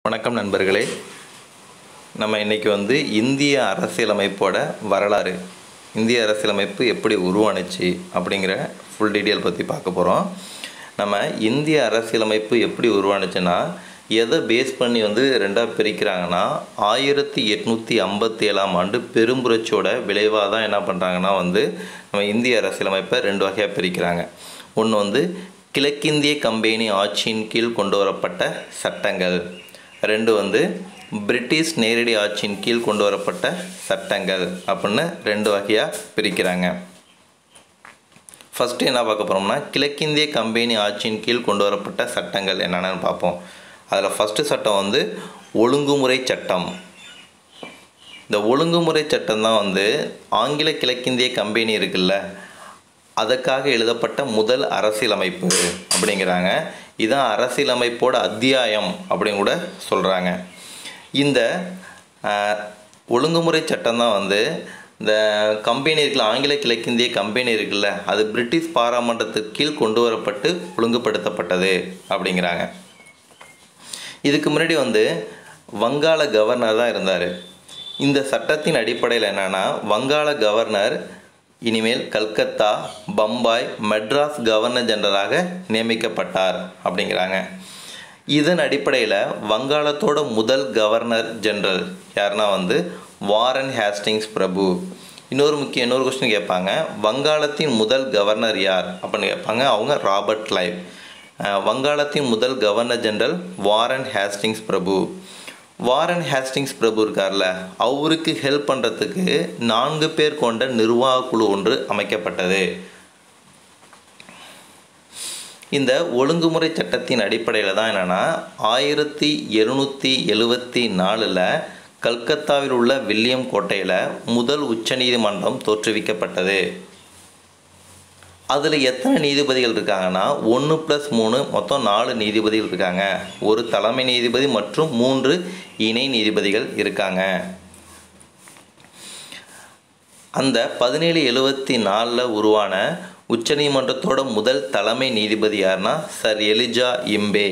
வணக்கம் நண்பர்களே நம்ம இன்னைக்கு வந்து இந்திய அரசியலமைப்போட வரலாறு இந்திய அரசியலமைப்பு எப்படி உருவானுச்சு அப்படிங்கிற ஃபுல் டீட்டெயில் பற்றி பார்க்க போகிறோம் நம்ம இந்திய அரசியலமைப்பு எப்படி உருவானுச்சுன்னா எதை பேஸ் பண்ணி வந்து ரெண்டாக பிரிக்கிறாங்கன்னா ஆயிரத்தி எட்நூற்றி ஐம்பத்தி ஏழாம் ஆண்டு பெரும்புரட்சியோட விளைவாக தான் என்ன பண்ணுறாங்கன்னா வந்து நம்ம இந்திய அரசியலமைப்பை ரெண்டு வகையாக பிரிக்கிறாங்க ஒன்று வந்து கிழக்கிந்திய கம்பெனி ஆட்சியின் கீழ் கொண்டு வரப்பட்ட சட்டங்கள் ரெண்டு வந்து பிரிட்டிஷ் நேரடி ஆட்சியின் கீழ் கொண்டு வரப்பட்ட சட்டங்கள் அப்படின்னு ரெண்டு வகையாக பிரிக்கிறாங்க ஃபஸ்ட்டு என்ன பார்க்க போகிறோம்னா கிழக்கிந்திய கம்பெனி ஆட்சியின் கீழ் கொண்டு வரப்பட்ட சட்டங்கள் என்னென்னு பார்ப்போம் அதில் ஃபஸ்ட்டு சட்டம் வந்து ஒழுங்குமுறை சட்டம் இந்த ஒழுங்குமுறை சட்டம் தான் வந்து ஆங்கில கிழக்கிந்திய கம்பெனி இருக்குல்ல அதற்காக எழுதப்பட்ட முதல் அரசியலமைப்பு அப்படிங்கிறாங்க இதான் அரசியலமைப்போட அத்தியாயம் அப்படின்னு கூட சொல்கிறாங்க இந்த ஆஹ், ஒழுங்குமுறை சட்டம் தான் வந்து இந்த கம்பெனி இருக்குல்ல ஆங்கில கிழக்கிந்திய கம்பெனி இருக்குல்ல அது பிரிட்டிஷ் பாராமன்றத்துக்கு கீழ் கொண்டு வரப்பட்டு ஒழுங்குபடுத்தப்பட்டது அப்படிங்கிறாங்க இதுக்கு முன்னாடி வந்து வங்காள கவர்னர் தான் இருந்தார் இந்த சட்டத்தின் அடிப்படையில் என்னென்னா வங்காள கவர்னர் இனிமேல் கல்கத்தா பம்பாய் மெட்ராஸ் கவர்னர் ஜெனரலாக நியமிக்கப்பட்டார் அப்படிங்கிறாங்க இதன் அடிப்படையில் வங்காளத்தோட முதல் கவர்னர் ஜெனரல் யாருன்னா வந்து வாரன் ஹேஸ்டிங்ஸ் பிரபு இன்னொரு முக்கிய இன்னொரு கொஸ்டின் கேட்பாங்க வங்காளத்தின் முதல் கவர்னர் யார் அப்படின்னு கேட்பாங்க அவங்க ராபர்ட் கிளைவ் அஹ், வங்காளத்தின் முதல் கவர்னர் ஜெனரல் வாரன் ஹேஸ்டிங்ஸ் பிரபு வாரன் ஹேஸ்டிங்ஸ் பிரபு இருக்கார்ல அவருக்கு ஹெல்ப் பண்ணுறதுக்கு நான்கு பேர் கொண்ட நிர்வாக குழு ஒன்று அமைக்கப்பட்டது இந்த ஒழுங்குமுறை சட்டத்தின் அடிப்படையில் தான் என்னென்னா ஆயிரத்தி எழுநூற்றி எழுவத்தி நாலில் கல்கத்தாவில் உள்ள வில்லியம் கோட்டையில் முதல் உச்சநீதிமன்றம் தோற்றுவிக்கப்பட்டது அதில் எத்தனை நீதிபதிகள் இருக்காங்கன்னா ஒன்று ப்ளஸ் மூணு மொத்தம் நாலு நீதிபதிகள் இருக்காங்க ஒரு தலைமை நீதிபதி மற்றும் மூன்று இணை நீதிபதிகள் இருக்காங்க அந்த பதினேழு எழுவத்தி நாலில் உருவான உச்சநீதிமன்றத்தோட முதல் தலைமை நீதிபதி யாருன்னா சர் எலிஜா இம்பே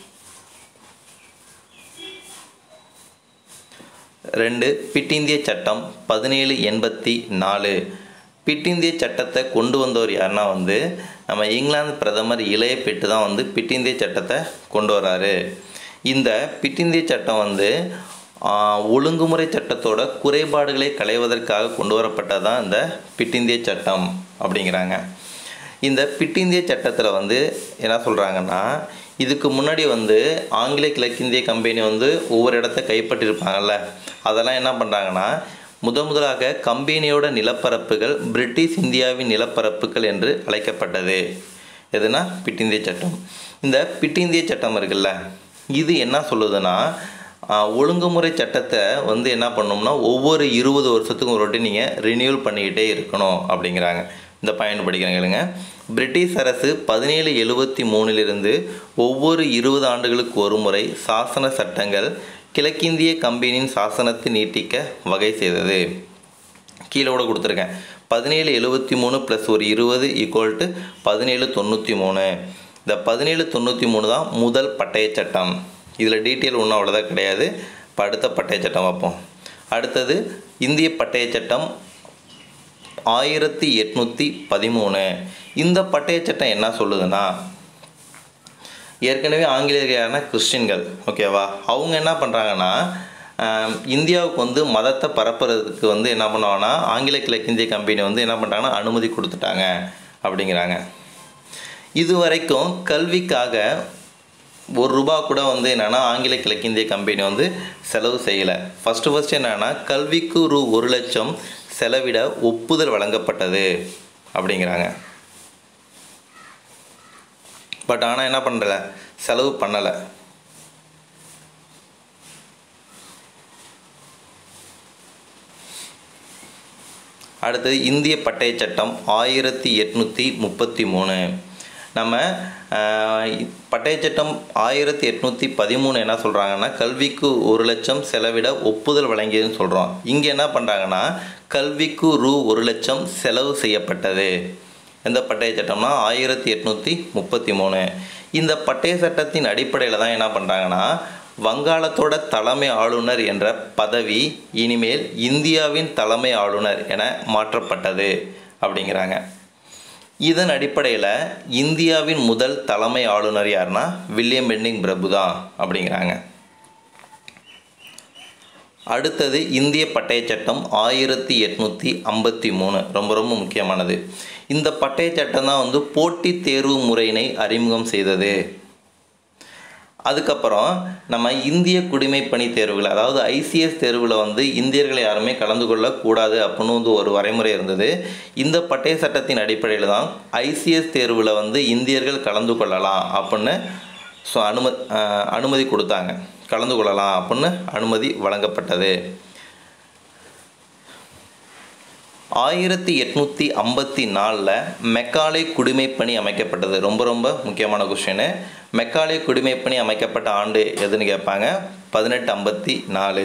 ரெண்டு பிட்டிந்திய சட்டம் பதினேழு எண்பத்தி நாலு பிட்டிந்திய சட்டத்தை கொண்டு வந்தவர் யாருன்னா வந்து நம்ம இங்கிலாந்து பிரதமர் இளைய பெட்டு தான் வந்து பிட்டிந்திய சட்டத்தை கொண்டு வராரு இந்த பிட்டிந்திய சட்டம் வந்து ஆஹ், ஒழுங்குமுறை சட்டத்தோட குறைபாடுகளை களைவதற்காக கொண்டு வரப்பட்டதான் இந்த பிட்டிந்திய சட்டம் அப்படிங்கிறாங்க இந்த பிட்டிந்திய சட்டத்தில் வந்து என்ன சொல்கிறாங்கன்னா இதுக்கு முன்னாடி வந்து ஆங்கில கிழக்கிந்திய கம்பெனி வந்து ஒவ்வொரு இடத்த கைப்பற்றியிருப்பாங்கல்ல அதெல்லாம் என்ன பண்ணுறாங்கன்னா முத முதலாக கம்பெனியோட நிலப்பரப்புகள் பிரிட்டிஷ் இந்தியாவின் நிலப்பரப்புகள் என்று அழைக்கப்பட்டது எதுனா பிட்டிந்திய சட்டம் இந்த பிட்டிந்திய சட்டம் இருக்குல்ல இது என்ன சொல்லுதுன்னா ஆஹ், ஒழுங்குமுறை சட்டத்தை வந்து என்ன பண்ணோம்னா ஒவ்வொரு இருபது வருஷத்துக்கும் ஒரு வாட்டி நீங்கள் ரினியூவல் பண்ணிக்கிட்டே இருக்கணும் அப்படிங்கிறாங்க இந்த பாயிண்ட் படிக்கிறேன் கேளுங்க பிரிட்டிஷ் அரசு பதினேழு எழுபத்தி மூணிலிருந்து ஒவ்வொரு இருபது ஆண்டுகளுக்கு ஒரு முறை சாசன சட்டங்கள் கிழக்கிந்திய கம்பெனியின் சாசனத்தை நீட்டிக்க வகை செய்தது கீழே கூட கொடுத்துருக்கேன் பதினேழு எழுபத்தி மூணு ப்ளஸ் ஒரு இருபது ஈக்குவல் டு பதினேழு தொண்ணூற்றி மூணு இந்த பதினேழு தொண்ணூற்றி மூணு தான் முதல் பட்டய சட்டம் இதில் டீட்டெயில் ஒன்றும் அவ்வளோதான் கிடையாது இப்போ அடுத்த பட்டய சட்டம் பார்ப்போம் அடுத்தது இந்திய பட்டய சட்டம் ஆயிரத்தி எட்நூற்றி பதிமூணு இந்த பட்டய சட்டம் என்ன சொல்லுதுன்னா ஏற்கனவே ஆங்கிலேயர்களான கிறிஸ்டின்கள் ஓகேவா அவங்க என்ன பண்ணுறாங்கன்னா ஆம், இந்தியாவுக்கு வந்து மதத்தை பரப்புறதுக்கு வந்து என்ன பண்ணுவாங்கன்னா ஆங்கில கிழக்கிந்திய கம்பெனி வந்து என்ன பண்ணுறாங்கன்னா அனுமதி கொடுத்துட்டாங்க அப்படிங்கிறாங்க இது வரைக்கும் கல்விக்காக ஒரு ரூபா கூட வந்து என்னென்னா ஆங்கில கிழக்கிந்திய கம்பெனி வந்து செலவு செய்யலை ஃபஸ்ட்டு ஃபஸ்ட்டு என்னென்னா கல்விக்கு ரூ ஒரு லட்சம் செலவிட ஒப்புதல் வழங்கப்பட்டது அப்படிங்கிறாங்க பட் ஆனால் என்ன பண்ணல செலவு பண்ணலை அடுத்தது இந்திய பட்டய சட்டம் ஆயிரத்தி எட்நூற்றி முப்பத்தி மூணு நம்ம ஆஹ், பட்டய சட்டம் ஆயிரத்தி எட்நூற்றி பதிமூணு என்ன சொல்கிறாங்கன்னா கல்விக்கு ஒரு லட்சம் செலவிட ஒப்புதல் வழங்கியதுன்னு சொல்கிறோம் இங்கே என்ன பண்ணுறாங்கன்னா கல்விக்கு ரூ ஒரு லட்சம் செலவு செய்யப்பட்டது எந்த பட்டய சட்டம்னா ஆயிரத்தி எட்நூற்றி முப்பத்தி மூணு இந்த பட்டய சட்டத்தின் அடிப்படையில் தான் என்ன பண்ணுறாங்கன்னா வங்காளத்தோட தலைமை ஆளுநர் என்ற பதவி இனிமேல் இந்தியாவின் தலைமை ஆளுநர் என மாற்றப்பட்டது அப்படிங்கிறாங்க இதன் அடிப்படையில் இந்தியாவின் முதல் தலைமை ஆளுநர் யாருன்னா வில்லியம் பெண்டிங் பிரபு தான் அப்படிங்கிறாங்க அடுத்தது இந்திய பட்டய சட்டம் ஆயிரத்தி எட்நூற்றி ஐம்பத்தி மூணு ரொம்ப ரொம்ப முக்கியமானது இந்த பட்டய சட்டம் தான் வந்து போட்டித் தேர்வு முறையினை அறிமுகம் செய்தது அதுக்கப்புறம் நம்ம இந்திய குடிமைப்பணி தேர்வுகள் அதாவது ஐசிஎஸ் தேர்வில் வந்து இந்தியர்கள் யாருமே கலந்து கொள்ளக்கூடாது அப்படின்னு வந்து ஒரு வரைமுறை இருந்தது இந்த பட்டய சட்டத்தின் அடிப்படையில் தான் ஐசிஎஸ் தேர்வில் வந்து இந்தியர்கள் கலந்து கொள்ளலாம் அப்படின்னு ஸோ அனும அஹ் அனுமதி கொடுத்தாங்க கலந்து கொள்ளலாம் அப்படின்னு அனுமதி வழங்கப்பட்டது ஆயிரத்தி எட்நூற்றி ஐம்பத்தி நாலில் மெக்காலே குடிமைப்பணி அமைக்கப்பட்டது ரொம்ப ரொம்ப முக்கியமான கொஷினு மெக்காலே குடிமைப்பணி அமைக்கப்பட்ட ஆண்டு எதுன்னு கேட்பாங்க பதினெட்டு ஐம்பத்தி நாலு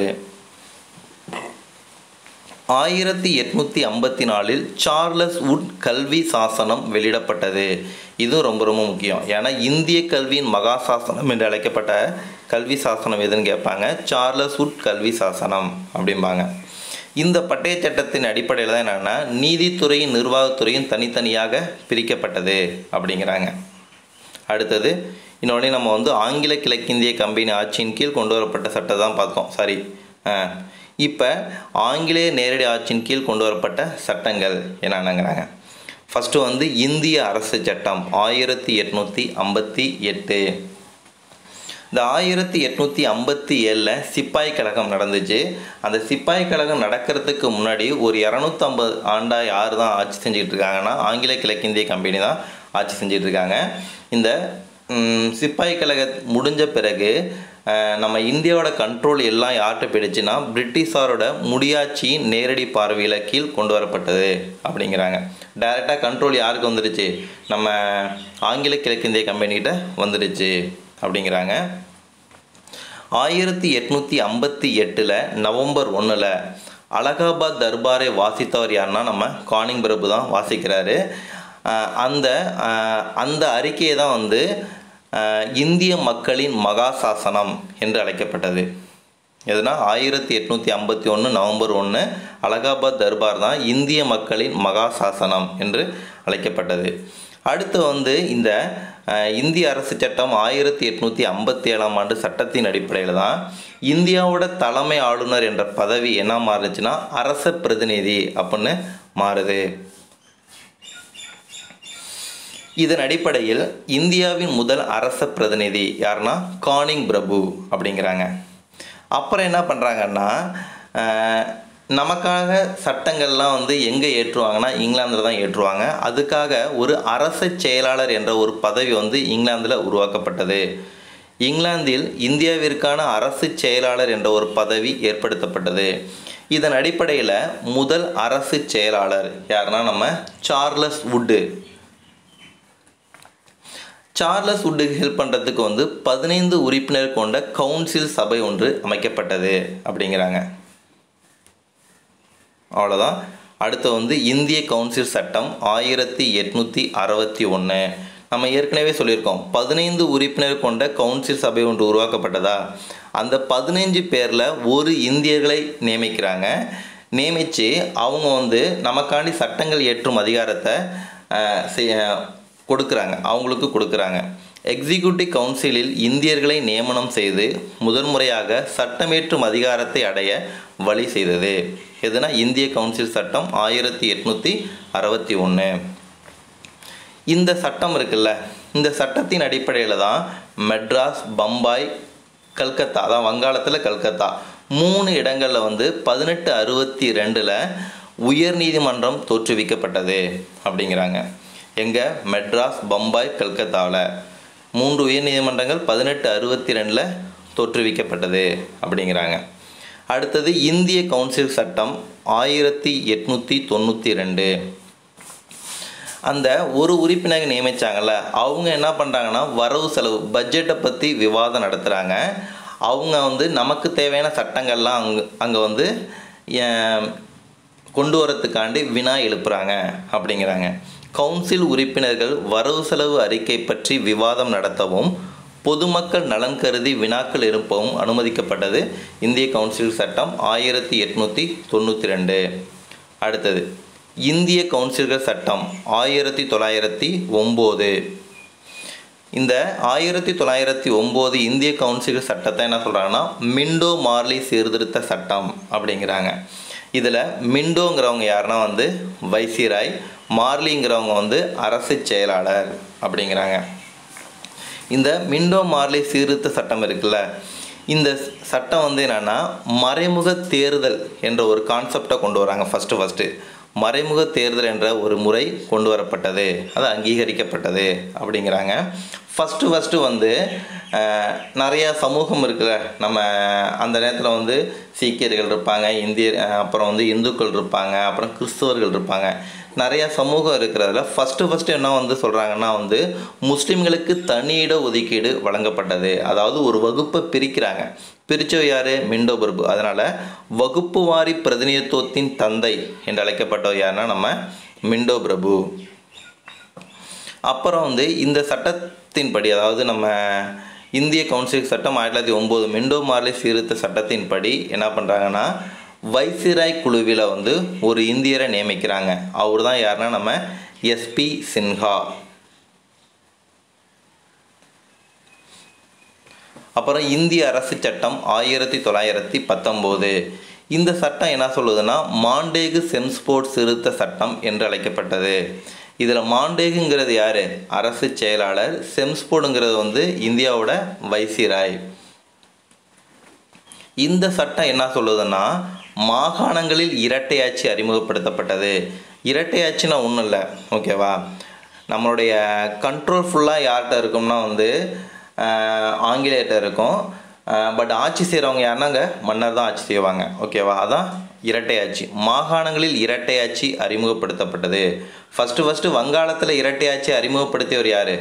ஆயிரத்தி எட்நூற்றி ஐம்பத்தி நாலில் சார்லஸ் உட் கல்வி சாசனம் வெளியிடப்பட்டது இதுவும் ரொம்ப ரொம்ப முக்கியம் ஏன்னா இந்திய கல்வியின் மகா சாசனம் என்று அழைக்கப்பட்ட கல்வி சாசனம் எதுன்னு கேட்பாங்க சார்லஸ் உட் கல்வி சாசனம் அப்படிம்பாங்க இந்த பட்டய சட்டத்தின் அடிப்படையில் தான் என்னென்னா நீதித்துறையும் நிர்வாகத்துறையும் தனித்தனியாக பிரிக்கப்பட்டது அப்படிங்கிறாங்க அடுத்தது இன்னொன்று நம்ம வந்து ஆங்கில கிழக்கிந்திய கம்பெனி ஆட்சியின் கீழ் கொண்டு வரப்பட்ட சட்டம் தான் பார்த்தோம் சாரி இப்போ ஆங்கிலேய நேரடி ஆட்சியின் கீழ் கொண்டு வரப்பட்ட சட்டங்கள் என்னென்னங்கிறாங்க ஃபஸ்ட்டு வந்து இந்திய அரசு சட்டம் ஆயிரத்தி எட்நூற்றி ஐம்பத்தி எட்டு இந்த ஆயிரத்தி எட்நூற்றி ஐம்பத்தி ஏழில் சிப்பாய் கழகம் நடந்துச்சு அந்த சிப்பாய் கழகம் நடக்கிறதுக்கு முன்னாடி ஒரு இரநூத்தம்பது ஆண்டாக யார் தான் ஆட்சி செஞ்சுக்கிட்டு இருக்காங்கன்னா ஆங்கில கிழக்கிந்திய கம்பெனி தான் ஆட்சி செஞ்சுட்டு இருக்காங்க இந்த ம், சிப்பாய் கழக முடிஞ்ச பிறகு அஹ், நம்ம இந்தியாவோட கண்ட்ரோல் எல்லாம் யார்கிட்ட போயிடுச்சுன்னா பிரிட்டிஷாரோட முடியாட்சியின் நேரடி பார்வையில் கீழ் கொண்டு வரப்பட்டது அப்படிங்கிறாங்க டைரெக்டாக கண்ட்ரோல் யாருக்கு வந்துடுச்சு நம்ம ஆங்கில கிழக்கிந்திய கம்பெனிகிட்ட வந்துடுச்சு அப்படிங்கிறாங்க ஆயிரத்தி எட்நூற்றி ஐம்பத்தி எட்டில் நவம்பர் ஒன்றில் அலகாபாத் தர்பாரை வாசித்தவர் யாருன்னா நம்ம கானிங் பிரபு தான் வாசிக்கிறாரு அஹ் அந்த அஹ் அந்த அறிக்கையை தான் வந்து அஹ் இந்திய மக்களின் மகா சாசனம் என்று அழைக்கப்பட்டது எதுனா ஆயிரத்தி எட்நூற்றி ஐம்பத்தி ஒன்று நவம்பர் ஒன்று அலகாபாத் தர்பார் தான் இந்திய மக்களின் மகா சாசனம் என்று அழைக்கப்பட்டது அடுத்து வந்து இந்த அஹ், இந்திய அரசு சட்டம் ஆயிரத்தி எட்நூற்றி ஐம்பத்தி ஏழாம் ஆண்டு சட்டத்தின் அடிப்படையில் தான் இந்தியாவோட தலைமை ஆளுநர் என்ற பதவி என்ன மாறுச்சுன்னா அரச பிரதிநிதி அப்படின்னு மாறுது இதன் அடிப்படையில் இந்தியாவின் முதல் அரச பிரதிநிதி யாருன்னா கானிங் பிரபு அப்படிங்கிறாங்க அப்புறம் என்ன பண்ணுறாங்கன்னா நமக்காக சட்டங்கள்லாம் வந்து எங்கே ஏற்றுவாங்கன்னா இங்கிலாந்தில் தான் ஏற்றுவாங்க அதுக்காக ஒரு அரச செயலாளர் என்ற ஒரு பதவி வந்து இங்கிலாந்தில் உருவாக்கப்பட்டது இங்கிலாந்தில் இந்தியாவிற்கான அரசு செயலாளர் என்ற ஒரு பதவி ஏற்படுத்தப்பட்டது இதன் அடிப்படையில் முதல் அரசு செயலாளர் யாருன்னா நம்ம சார்லஸ் வுட்டு சார்லஸ் வுட்டுக்கு ஹெல்ப் பண்ணுறதுக்கு வந்து பதினைந்து உறுப்பினர் கொண்ட கவுன்சில் சபை ஒன்று அமைக்கப்பட்டது அப்படிங்கிறாங்க அவ்வளோதான் அடுத்து வந்து இந்திய கவுன்சில் சட்டம் ஆயிரத்தி எட்நூற்றி அறுபத்தி ஒன்று நம்ம ஏற்கனவே சொல்லியிருக்கோம் பதினைந்து உறுப்பினர் கொண்ட கவுன்சில் சபை ஒன்று உருவாக்கப்பட்டதா அந்த பதினைஞ்சு பேரில் ஒரு இந்தியர்களை நியமிக்கிறாங்க நியமித்து அவங்க வந்து நமக்காண்டி சட்டங்கள் இயற்றும் அதிகாரத்தை அஹ், செய்- கொடுக்குறாங்க அவங்களுக்கு கொடுக்குறாங்க எக்ஸிக்யூட்டிவ் கவுன்சிலில் இந்தியர்களை நியமனம் செய்து முதன்முறையாக சட்டமேற்றும் அதிகாரத்தை அடைய வழி செய்தது எதுனா இந்திய கவுன்சில் சட்டம் ஆயிரத்தி எட்நூற்றி அறுபத்தி ஒன்று இந்த சட்டம் இருக்குல்ல இந்த சட்டத்தின் அடிப்படையில் தான் மெட்ராஸ் பம்பாய் கல்கத்தா அதான் வங்காளத்தில் கல்கத்தா மூணு இடங்களில் வந்து பதினெட்டு அறுபத்தி ரெண்டில் உயர்நீதிமன்றம் தோற்றுவிக்கப்பட்டது அப்படிங்கிறாங்க எங்கே மெட்ராஸ் பம்பாய் கல்கத்தாவில் மூன்று உயர்நீதிமன்றங்கள் பதினெட்டு அறுபத்தி ரெண்டில் தோற்றுவிக்கப்பட்டது அப்படிங்கிறாங்க அடுத்தது இந்திய கவுன்சில் சட்டம் ஆயிரத்தி எட்நூற்றி தொண்ணூற்றி ரெண்டு அந்த ஒரு உறுப்பினரை நியமிச்சாங்கல்ல அவங்க என்ன பண்ணுறாங்கன்னா வரவு செலவு பட்ஜெட்டை பற்றி விவாதம் நடத்துகிறாங்க அவங்க வந்து நமக்கு தேவையான சட்டங்கள்லாம் அங்கே அங்கே வந்து அஹ், கொண்டு வரத்துக்காண்டி வினா எழுப்புறாங்க அப்படிங்கிறாங்க கவுன்சில் உறுப்பினர்கள் வரவு செலவு அறிக்கை பற்றி விவாதம் நடத்தவும் பொதுமக்கள் நலன் கருதி வினாக்கள் எழுப்பவும் அனுமதிக்கப்பட்டது இந்திய கவுன்சில் சட்டம் ஆயிரத்தி எட்நூற்றி தொண்ணூற்றி ரெண்டு அடுத்தது இந்திய கவுன்சில்கள் சட்டம் ஆயிரத்தி தொள்ளாயிரத்தி ஒம்பது இந்த ஆயிரத்தி தொள்ளாயிரத்தி ஒம்பது இந்திய கவுன்சில் சட்டத்தை என்ன சொல்கிறாங்கன்னா மிண்டோ மார்லி சீர்திருத்த சட்டம் அப்படிங்கிறாங்க இதில் மிண்டோங்கிறவங்க யாருன்னா வந்து வைசிராய் மார்லிங்கிறவங்க வந்து அரசு செயலாளர் அப்படிங்கிறாங்க இந்த மிண்டோ மார்லி சீர்திருத்த சட்டம் இருக்குல்ல இந்த சட்டம் வந்து என்னென்னா மறைமுக தேர்தல் என்ற ஒரு கான்செப்டை கொண்டு வராங்க ஃபஸ்ட்டு ஃபஸ்ட்டு மறைமுக தேர்தல் என்ற ஒரு முறை கொண்டு வரப்பட்டது அது அங்கீகரிக்கப்பட்டது அப்படிங்கிறாங்க ஃபஸ்ட்டு ஃபஸ்ட்டு வந்து அஹ், நிறைய சமூகம் இருக்குல்ல நம்ம அந்த நேரத்தில் வந்து சீக்கியர்கள் இருப்பாங்க இந்திய அஹ், அப்புறம் வந்து இந்துக்கள் இருப்பாங்க அப்புறம் கிறிஸ்தவர்கள் இருப்பாங்க நிறைய சமூகம் இருக்கிறதுல ஃபஸ்ட்டு ஃபஸ்ட்டு என்ன வந்து சொல்கிறாங்கன்னா வந்து முஸ்லீம்களுக்கு தனி இட ஒதுக்கீடு வழங்கப்பட்டது அதாவது ஒரு வகுப்பை பிரிக்கிறாங்க பிரித்தவர் யார் மிண்டோ பிரபு அதனால் வகுப்பு வாரி பிரதிநிதித்துவத்தின் தந்தை என்று அழைக்கப்பட்டவர் யாருன்னா நம்ம மிண்டோ பிரபு அப்புறம் வந்து இந்த சட்டத்தின்படி அதாவது நம்ம இந்திய கவுன்சில் சட்டம் ஆயிரத்தி தொள்ளாயிரத்தி ஒம்பது மிண்டோ மார்லி சீர்திருத்த சட்டத்தின்படி என்ன பண்ணுறாங்கன்னா வைசிராய் குழுவில் வந்து ஒரு இந்தியரை நியமிக்கிறாங்க அவர் தான் யாருன்னா நம்ம எஸ்பி சின்ஹா அப்புறம் இந்திய அரசு சட்டம் ஆயிரத்தி தொள்ளாயிரத்தி பத்தொம்போது இந்த சட்டம் என்ன சொல்லுதுன்னா மாண்டேகு செம்ஸ்போர்ட் திருத்த சட்டம் என்று அழைக்கப்பட்டது இதில் மாண்டேகுங்கிறது யார் அரசு செயலாளர் செம்ஸ்போர்டுங்கிறது வந்து இந்தியாவோட வைசிராய் இந்த சட்டம் என்ன சொல்லுதுன்னா மாகாணங்களில் இரட்டையாட்சி அறிமுகப்படுத்தப்பட்டது இரட்டையாட்சினா ஒன்றும் இல்லை ஓகேவா நம்மளுடைய கண்ட்ரோல் ஃபுல்லாக யார்கிட்ட இருக்கும்னா வந்து ஆஹ், ஆங்கிலேயர்கிட்ட இருக்கும் பட் ஆட்சி செய்கிறவங்க யாருனாங்க மன்னர் தான் ஆட்சி செய்வாங்க ஓகேவா அதான் இரட்டையாட்சி மாகாணங்களில் இரட்டையாட்சி அறிமுகப்படுத்தப்பட்டது ஃபஸ்ட்டு ஃபஸ்ட்டு வங்காளத்தில் இரட்டையாட்சி அறிமுகப்படுத்தியவர் யார்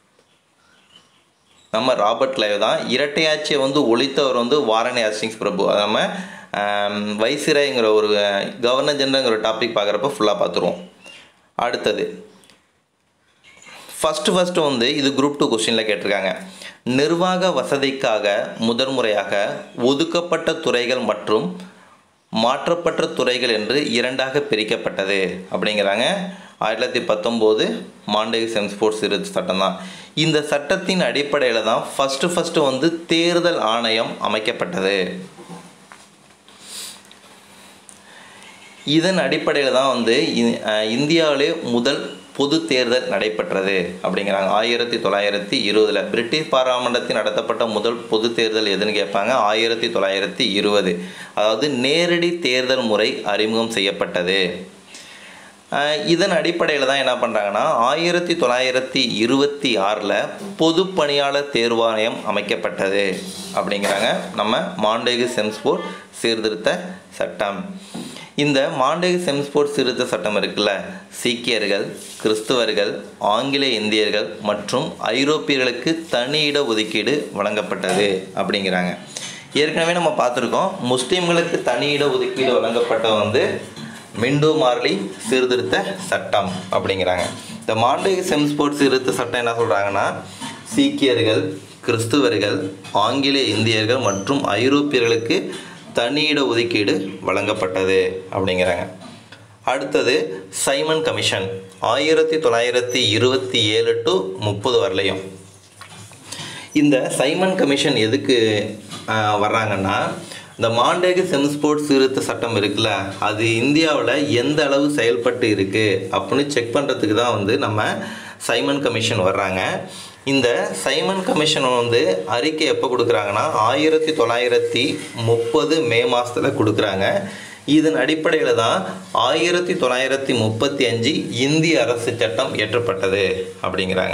நம்ம ராபர்ட் லைவ் தான் இரட்டையாட்சியை வந்து ஒழித்தவர் வந்து வாரணி ஹஸ்டிங்ஸ் பிரபு அது நம்ம வைசிராய்ங்கிற ஒரு கவர்னர் ஜெனரல்ங்கிற ஒரு டாபிக் பார்க்குறப்ப ஃபுல்லாக பார்த்துருவோம் அடுத்தது ஃபஸ்ட்டு ஃபஸ்ட்டு வந்து இது குரூப் டூ கொஸ்டினில் கேட்டிருக்காங்க நிர்வாக வசதிக்காக முதன்முறையாக ஒதுக்கப்பட்ட துறைகள் மற்றும் மாற்றப்பட்ட துறைகள் என்று இரண்டாக பிரிக்கப்பட்டது அப்படிங்கிறாங்க ஆயிரத்தி தொள்ளாயிரத்தி பத்தொம்போது மாண்டேகு செம்ஸ்போர்ட்ஸ் இரு சட்டம் தான் இந்த சட்டத்தின் அடிப்படையில் தான் ஃபஸ்ட்டு ஃபஸ்ட்டு வந்து தேர்தல் ஆணையம் அமைக்கப்பட்டது இதன் அடிப்படையில் தான் வந்து இ- அஹ் இந்தியாவிலே முதல் பொது தேர்தல் நடைபெற்றது அப்படிங்கிறாங்க ஆயிரத்தி தொள்ளாயிரத்தி இருபதில் பிரிட்டிஷ் பாராளுமன்றத்தில் நடத்தப்பட்ட முதல் பொது தேர்தல் எதுன்னு கேட்பாங்க ஆயிரத்தி தொள்ளாயிரத்தி இருபது அதாவது நேரடி தேர்தல் முறை அறிமுகம் செய்யப்பட்டது அஹ் இதன் அடிப்படையில் தான் என்ன பண்ணுறாங்கன்னா ஆயிரத்தி தொள்ளாயிரத்தி இருபத்தி ஆறில் பொது பணியாளர் தேர்வாணையம் அமைக்கப்பட்டது அப்படிங்கிறாங்க நம்ம மாண்டேகு செம்ஸ்போர்ட் சீர்திருத்த சட்டம் இந்த மாண்டேகு செம்ஸ்போர்ட் சீர்திருத்த சட்டம் இருக்குல்ல சீக்கியர்கள் கிறிஸ்துவர்கள் ஆங்கில இந்தியர்கள் மற்றும் ஐரோப்பியர்களுக்கு தனி இட ஒதுக்கீடு வழங்கப்பட்டது அப்படிங்கிறாங்க ஏற்கனவே நம்ம பார்த்துருக்கோம் முஸ்லீம்களுக்கு தனி இட ஒதுக்கீடு வழங்கப்பட்ட வந்து மிண்டோ மார்லி சீர்திருத்த சட்டம் அப்படிங்கிறாங்க இந்த மாண்டேகு செம்ஸ்போர்ட் சீர்திருத்த சட்டம் என்ன சொல்கிறாங்கன்னா சீக்கியர்கள் கிறிஸ்துவர்கள் ஆங்கில இந்தியர்கள் மற்றும் ஐரோப்பியர்களுக்கு தனியிட ஒதுக்கீடு வழங்கப்பட்டது அப்படிங்கிறாங்க அடுத்தது சைமன் கமிஷன் ஆயிரத்தி தொள்ளாயிரத்தி இருபத்தி ஏழு டு முப்பது வரலையும் இந்த சைமன் கமிஷன் எதுக்கு ஆஹ், வர்றாங்கன்னா இந்த மாண்டேகு செம்ஸ்போர்ட் சீர்திருத்த சட்டம் இருக்குல்ல அது இந்தியாவில் எந்த அளவு செயல்பட்டு இருக்குது அப்படின்னு செக் பண்ணுறதுக்கு தான் வந்து நம்ம சைமன் கமிஷன் வர்றாங்க இந்த சைமன் கமிஷன் வந்து அறிக்கை எப்போ கொடுக்குறாங்கன்னா ஆயிரத்தி தொள்ளாயிரத்தி முப்பது மே மாதத்தில் கொடுக்குறாங்க இதன் அடிப்படையில் தான் ஆயிரத்தி தொள்ளாயிரத்தி முப்பத்தி அஞ்சு இந்திய அரசு சட்டம் இயற்றப்பட்டது அப்படிங்கிறாங்க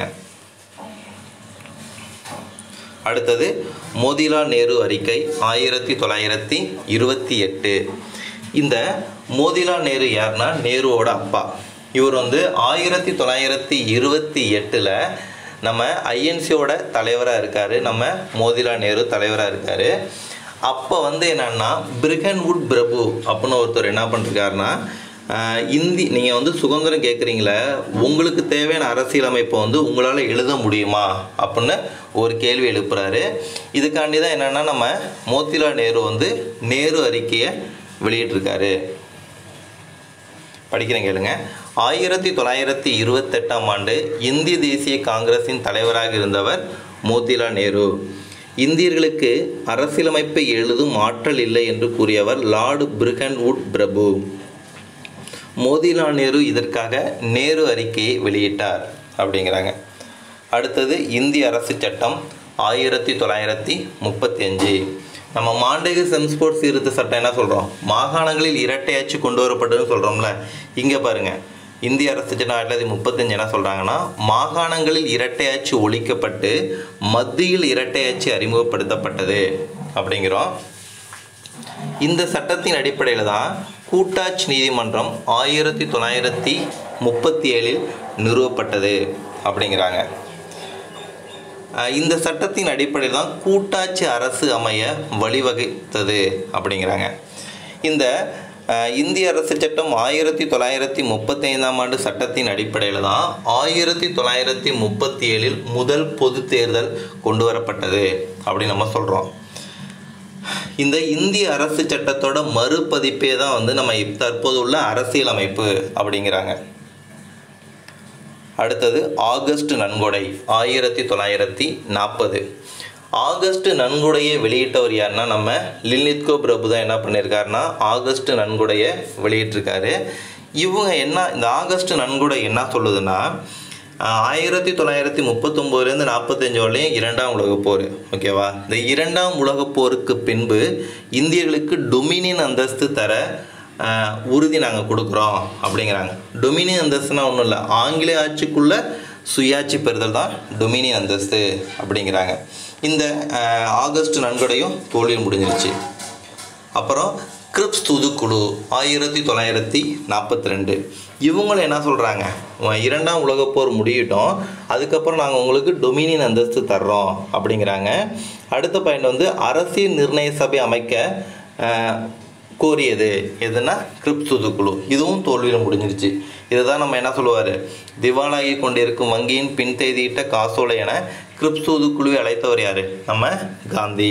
அடுத்தது மோதிலால் நேரு அறிக்கை ஆயிரத்தி தொள்ளாயிரத்தி இருபத்தி எட்டு இந்த மோதிலால் நேரு யாருன்னா நேருவோட அப்பா இவர் வந்து ஆயிரத்தி தொள்ளாயிரத்தி இருபத்தி எட்டில் நம்ம ஐஎன்சியோட தலைவராக இருக்கார் நம்ம மோதிலால் நேரு தலைவராக இருக்கார் அப்போ வந்து என்னன்னா பிரிகன்வுட் பிரபு அப்படின்னு ஒருத்தர் என்ன பண்ணிருக்காருன்னா ஆஹ் இந்தி நீங்கள் வந்து சுதந்திரம் கேட்குறீங்களே உங்களுக்கு தேவையான அரசியலமைப்பை வந்து உங்களால் எழுத முடியுமா அப்படின்னு ஒரு கேள்வி எழுப்புறாரு இதுக்காண்டி தான் என்னென்னா நம்ம மோத்திலால் நேரு வந்து நேரு அறிக்கையை வெளியிட்டிருக்காரு படிக்கிறேன் கேளுங்க ஆயிரத்தி தொள்ளாயிரத்தி இருபத்தெட்டாம் ஆண்டு இந்திய தேசிய காங்கிரசின் தலைவராக இருந்தவர் மோத்திலால் நேரு இந்தியர்களுக்கு அரசியலமைப்பை எழுதும் ஆற்றல் இல்லை என்று கூறியவர் லார்டு பிரிகன்வுட் பிரபு மோதிலால் நேரு இதற்காக நேரு அறிக்கையை வெளியிட்டார் அப்படிங்கிறாங்க அடுத்தது இந்திய அரசு சட்டம் ஆயிரத்தி தொள்ளாயிரத்தி முப்பத்தி அஞ்சு நம்ம மாண்டேக செம்ஸ்போர்ட் சீர்திருத்த சட்டம் என்ன சொல்கிறோம் மாகாணங்களில் இரட்டையாட்சி கொண்டு வரப்பட்டதுன்னு சொல்கிறோம்ல இங்கே பாருங்க இந்திய அரசு சட்டம் ஆயிரத்தி தொள்ளாயிரத்தி முப்பத்தஞ்சு என்ன சொல்கிறாங்கன்னா மாகாணங்களில் இரட்டையாட்சி ஒழிக்கப்பட்டு மத்தியில் இரட்டையாட்சி அறிமுகப்படுத்தப்பட்டது அப்படிங்கிறோம் இந்த சட்டத்தின் அடிப்படையில் தான் கூட்டாட்சி நீதிமன்றம் ஆயிரத்தி தொள்ளாயிரத்தி முப்பத்தி ஏழில் நிறுவப்பட்டது அப்படிங்கிறாங்க அஹ் இந்த சட்டத்தின் அடிப்படையில் தான் கூட்டாட்சி அரசு அமைய வழிவகுத்தது அப்படிங்கிறாங்க இந்த அஹ், இந்திய அரசு சட்டம் ஆயிரத்தி தொள்ளாயிரத்தி முப்பத்தைந்தாம் ஆண்டு சட்டத்தின் அடிப்படையில் தான் ஆயிரத்தி தொள்ளாயிரத்தி முப்பத்தி ஏழில் முதல் பொது தேர்தல் கொண்டு வரப்பட்டது அப்படின்னு நம்ம சொல்கிறோம் இந்த இந்திய அரசு சட்டத்தோட மறுபதிப்பே தான் வந்து நம்ம இப்ப தற்போது உள்ள அரசியலமைப்பு அப்படிங்கிறாங்க அடுத்தது ஆகஸ்ட் நன்கொடை ஆயிரத்தி தொள்ளாயிரத்தி நாற்பது ஆகஸ்ட் நன்கொடையை வெளியிட்டவர் யாருன்னா நம்ம லில்லித்கோ பிரபு தான் என்ன பண்ணியிருக்காருன்னா ஆகஸ்ட் நன்கொடையை வெளியிட்டிருக்காரு இவங்க என்ன இந்த ஆகஸ்ட் நன்கொடை என்ன சொல்லுதுன்னா ஆஹ், ஆயிரத்தி தொள்ளாயிரத்தி முப்பத்தொம்போதுலேருந்து நாற்பத்தஞ்சு வரலையும் இரண்டாம் உலகப் போர் ஓகேவா இந்த இரண்டாம் உலகப் போருக்கு பின்பு இந்தியர்களுக்கு டொமினியன் அந்தஸ்து தர ஆஹ், உறுதி நாங்கள் கொடுக்குறோம் அப்படிங்கிறாங்க டொமினியன் அந்தஸ்துனா ஒன்றும் இல்லை ஆங்கிலேய ஆட்சிக்குள்ள சுயாட்சி பெறுதல் தான் டொமினியன் அந்தஸ்து அப்படிங்கிறாங்க இந்த ஆஹ், ஆகஸ்ட் நன்கொடையும் தோல்வியில் முடிஞ்சிருச்சு அப்புறம் கிரிப்ஸ் தூதுக்குழு ஆயிரத்தி தொள்ளாயிரத்தி நாற்பத்தி ரெண்டு இவங்களும் என்ன சொல்கிறாங்க இரண்டாம் உலகப் போர் முடியட்டும் அதுக்கப்புறம் நாங்கள் உங்களுக்கு டொமினியன் அந்தஸ்து தர்றோம் அப்படிங்கிறாங்க அடுத்த பாயிண்ட் வந்து அரசியல் நிர்ணய சபை அமைக்க ஆஹ், கோரியது எதுனா கிரிப்ஸ் தூதுக்குழு இதுவும் தோல்வியில் முடிஞ்சிருச்சு இதுதான் நம்ம என்ன சொல்லுவார் திவாலாகி கொண்டிருக்கும் வங்கியின் பின்தெய்தியிட்ட காசோலை என கிரிப்ஸ் தூதுக்குழுவை அழைத்தவர் யார் நம்ம காந்தி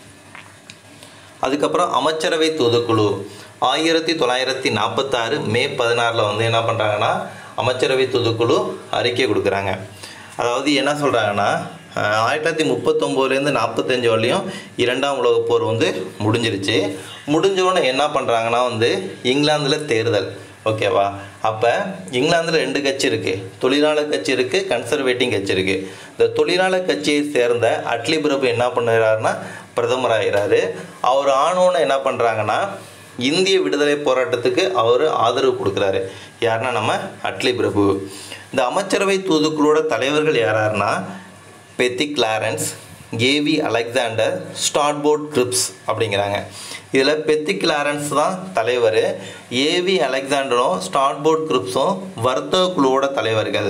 அதுக்கப்புறம் அமைச்சரவை தூதுக்குழு ஆயிரத்தி தொள்ளாயிரத்தி நாற்பத்தாறு மே பதினாறில் வந்து என்ன பண்ணுறாங்கன்னா அமைச்சரவை தூதுக்குழு அறிக்கை கொடுக்குறாங்க அதாவது என்ன சொல்கிறாங்கன்னா ஆஹ், ஆயிரத்தி தொள்ளாயிரத்தி முப்பத்தொம்போதுலேருந்து நாற்பத்தஞ்சு வரலையும் இரண்டாம் உலகப் போர் வந்து முடிஞ்சிருச்சு முடிஞ்சோடனே என்ன பண்ணுறாங்கன்னா வந்து இங்கிலாந்தில் தேர்தல் ஓகேவா அப்போ இங்கிலாந்தில் ரெண்டு கட்சி இருக்குது தொழிலாளர் கட்சி இருக்குது கன்சர்வேட்டிவ் கட்சி இருக்குது இந்த தொழிலாளர் கட்சியை சேர்ந்த அட்லி பிரபு என்ன பண்ணுறாருன்னா பிரதமர் ஆகிறாரு அவர் ஆனோன்னு என்ன பண்ணுறாங்கன்னா இந்திய விடுதலை போராட்டத்துக்கு அவர் ஆதரவு கொடுக்குறாரு யாருன்னா நம்ம அட்லி பிரபு இந்த அமைச்சரவை தூதுக்குழுவோட தலைவர்கள் யாராருன்னா Pethick Lawrence A V Alexander Stafford Cripps அப்படிங்கிறாங்க இதில் பெத்தி கிளாரன்ஸ் தான் தலைவர் ஏவி அலெக்சாண்டரும் ஸ்டாட்போர்ட் கிரிப்ஸும் வர்த்தக குழுவோட தலைவர்கள்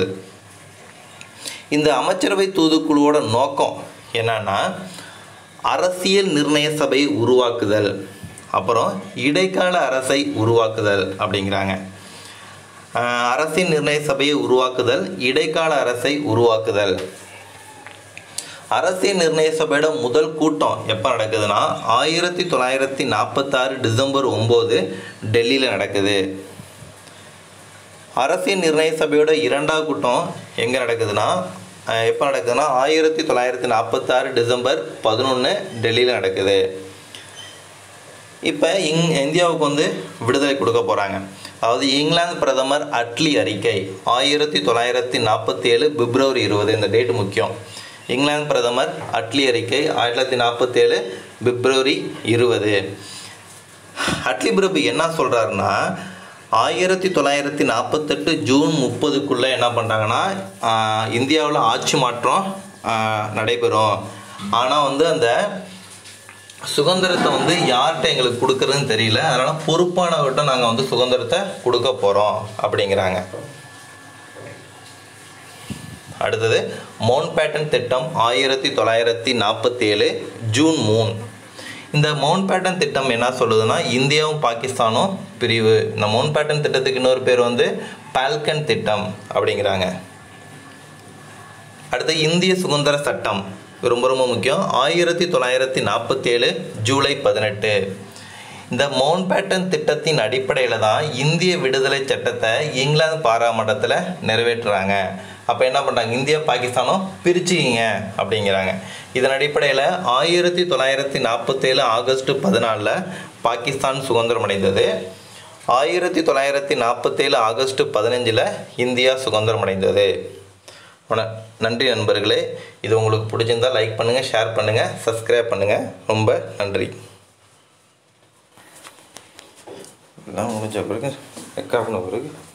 இந்த அமைச்சரவை தூதுக்குழுவோட நோக்கம் என்னன்னா அரசியல் நிர்ணய சபையை உருவாக்குதல் அப்புறம் இடைக்கால அரசை உருவாக்குதல் அப்படிங்கிறாங்க ஆஹ் அரசியல் நிர்ணய சபையை உருவாக்குதல் இடைக்கால அரசை உருவாக்குதல் அரசியல் நிர்ணய சபையோட முதல் கூட்டம் எப்போ நடக்குதுன்னா ஆயிரத்தி தொள்ளாயிரத்தி நாற்பத்தாறு டிசம்பர் ஒம்பது டெல்லியில் நடக்குது அரசியல் நிர்ணய சபையோட இரண்டாவது கூட்டம் எங்கே நடக்குதுன்னா அஹ், எப்போ நடக்குதுன்னா ஆயிரத்தி தொள்ளாயிரத்தி நாற்பத்தாறு டிசம்பர் பதினொன்று டெல்லியில் நடக்குது இப்போ இங் இந்தியாவுக்கு வந்து விடுதலை கொடுக்க போகிறாங்க அதாவது இங்கிலாந்து பிரதமர் அட்லி அறிக்கை ஆயிரத்தி தொள்ளாயிரத்தி நாற்பத்தி ஏழு பிப்ரவரி இருபது இந்த டேட் முக்கியம் இங்கிலாந்து பிரதமர் அட்லி அறிக்கை ஆயிரத்தி தொள்ளாயிரத்தி நாற்பத்தி ஏழு பிப்ரவரி இருபது அட்லி பிரபு என்ன சொல்கிறாருன்னா ஆயிரத்தி தொள்ளாயிரத்தி நாற்பத்தெட்டு ஜூன் முப்பதுக்குள்ளே என்ன பண்ணுறாங்கன்னா இந்தியாவில் ஆட்சி மாற்றம் ஆஹ், நடைபெறும் ஆனால் வந்து அந்த சுதந்திரத்தை வந்து யார்கிட்ட எங்களுக்கு கொடுக்குறதுன்னு தெரியல அதனால் பொறுப்பானவர்கிட்ட நாங்கள் வந்து சுதந்திரத்தை கொடுக்க போகிறோம் அப்படிங்கிறாங்க அடுத்தது மவுண்ட் பேட்டன் திட்டம் ஆயிரத்தி தொள்ளாயிரத்தி நாற்பத்தி ஏழு ஜூன் மூணு இந்த மவுண்ட் பேட்டன் திட்டம் என்ன சொல்லுதுன்னா இந்தியாவும் பாகிஸ்தானும் பிரிவு இந்த மவுண்ட் பேட்டன் திட்டத்துக்கு இன்னொரு பேர் வந்து பால்கன் திட்டம் அப்படிங்கிறாங்க அடுத்து இந்திய சுதந்திர சட்டம் ரொம்ப ரொம்ப முக்கியம் ஆயிரத்தி தொள்ளாயிரத்தி நாற்பத்தி ஏழு ஜூலை பதினெட்டு இந்த மவுண்ட் பேட்டன் திட்டத்தின் அடிப்படையில் தான் இந்திய விடுதலை சட்டத்தை இங்கிலாந்து பாராமட்டத்தில் நிறைவேற்றுறாங்க அப்போ என்ன பண்ணுறாங்க இந்தியா பாகிஸ்தானும் பிரிச்சுக்கிங்க அப்படிங்கிறாங்க இதன் அடிப்படையில் ஆயிரத்தி தொள்ளாயிரத்தி நாற்பத்தேழு ஆகஸ்ட் பதினாலில் பாகிஸ்தான் சுதந்திரம் அடைந்தது ஆயிரத்தி தொள்ளாயிரத்தி நாற்பத்தேழு ஆகஸ்ட் பதினஞ்சில் இந்தியா சுதந்திரம் அடைந்தது வண- நன்றி நண்பர்களே இது உங்களுக்கு பிடிச்சிருந்தா லைக் பண்ணுங்கள் ஷேர் பண்ணுங்கள் சப்ஸ்கிரைப் பண்ணுங்கள் ரொம்ப நன்றி எல்லாம் முடிஞ்ச பிறகு ரெக்கார்ட் பண்ண பிறகு